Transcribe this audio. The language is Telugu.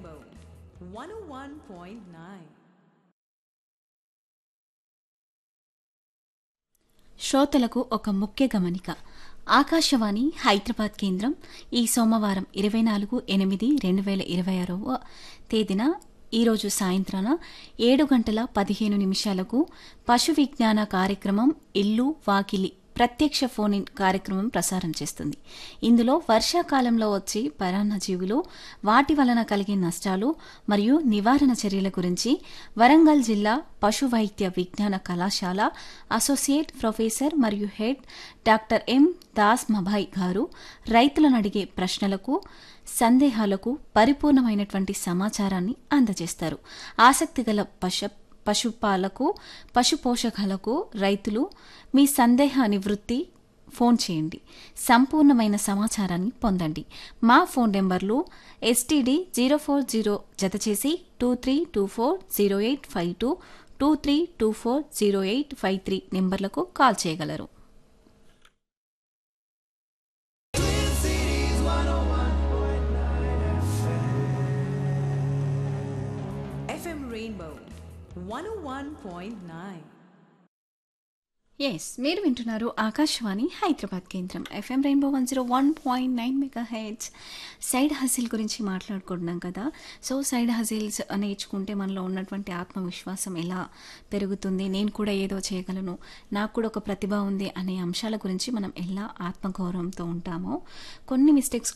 Rainbow 101.9. శ్రోతలకు ఒక ముఖ్య గమనిక ఆకాశవాణి హైదరాబాద్ కేంద్రం ఈ సోమవారం ఇరవై నాలుగు ఎనిమిది రెండు వేల ఇరవై ఆరవ తేదీన ఈరోజు సాయంత్రాన ఏడు గంటల పదిహేను నిమిషాలకు పశు విజ్ఞాన కార్యక్రమం ఇల్లు వాకిలి ప్రత్యక్ష ఫోన్ ఇన్ కార్యక్రమం ప్రసారం చేస్తుంది ఇందులో వర్షాకాలంలో వచ్చే పరాన్నజీవులు వాటి వలన కలిగే నష్టాలు మరియు నివారణ చర్యల గురించి వరంగల్ జిల్లా పశు వైద్య విజ్ఞాన కళాశాల అసోసియేట్ ప్రొఫెసర్ మరియు హెడ్ డాక్టర్ ఎం దాస్ మభాయ్ గారు రైతులను అడిగే ప్రశ్నలకు సందేహాలకు పరిపూర్ణమైనటువంటి సమాచారాన్ని అందజేస్తారు ఆసక్తిగల పశు పశుపాలకు పశు పోషకాలకు రైతులు మీ సందేహ నివృత్తి ఫోన్ చేయండి సంపూర్ణమైన సమాచారాన్ని పొందండి మా ఫోన్ నెంబర్లు ఎస్టీడీ జీరో ఫోర్ జీరో జత చేసి two three two four zero eight five two two three two four zero eight five three నెంబర్లకు కాల్ చేయగలరు FM Rainbow 101.9. ఎస్ మీరు వింటున్నారు ఆకాశవాణి హైదరాబాద్ కేంద్రం FM rainbow one zero one point nine mega heads side hustle గురించి మాట్లాడుకుంటున్నాం కదా సో సైడ్ హజిల్స్ నేర్చుకుంటే మనలో ఉన్నటువంటి ఆత్మవిశ్వాసం ఎలా పెరుగుతుంది నేను కూడా ఏదో చేయగలను నాకు కూడా ఒక ప్రతిభ ఉంది అనే అంశాల గురించి మనం ఎలా ఆత్మగౌరవంతో ఉంటామో కొన్ని మిస్టేక్స్